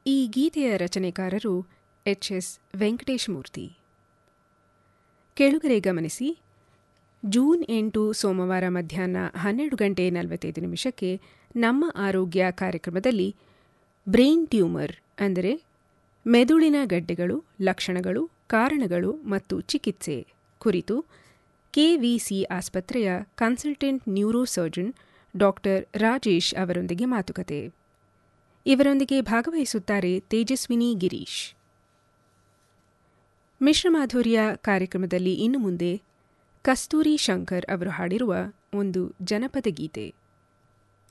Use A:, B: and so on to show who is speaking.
A: ಈ ಗೀತೆಯ ರಚನೆಕಾರರು ಎಚ್ ಎಸ್ ವೆಂಕಟೇಶಮೂರ್ತಿ ಕೆಳುಗರೆ ಗಮನಿಸಿ ಜೂನ್ ಎಂಟು ಸೋಮವಾರ ಮಧ್ಯಾಹ್ನ ಹನ್ನೆರಡು ಗಂಟೆ ನಲವತ್ತೈದು ನಿಮಿಷಕ್ಕೆ ನಮ್ಮ ಆರೋಗ್ಯ ಕಾರ್ಯಕ್ರಮದಲ್ಲಿ ಬ್ರೈನ್ ಟ್ಯೂಮರ್ ಅಂದರೆ ಮೆದುಳಿನ ಗಡ್ಡೆಗಳು ಲಕ್ಷಣಗಳು ಕಾರಣಗಳು ಮತ್ತು ಚಿಕಿತ್ಸೆ ಕುರಿತು ಕೆವಿಸಿ ಆಸ್ಪತ್ರೆಯ consultant neuro surgeon doctor Rajesh ಅವರೊಂದಿಗೆ ಮಾತುಕತೆ ಇವರೊಂದಿಗೆ ಭಾಗವಹಿಸುತ್ತಾರೆ ತೇಜಸ್ವಿನಿ ಗಿರೀಶ್ ಮಿಶ್ರ ಮಾಧುರ್ಯ ಕಾರ್ಯಕ್ರಮದಲ್ಲಿ ಇನ್ನು ಮುಂದೆ ಕಸ್ತೂರಿ ಶಂಕರ್ ಅವರು ಹಾಡಿರುವ ಒಂದು ಜನಪದ ಗೀತೆ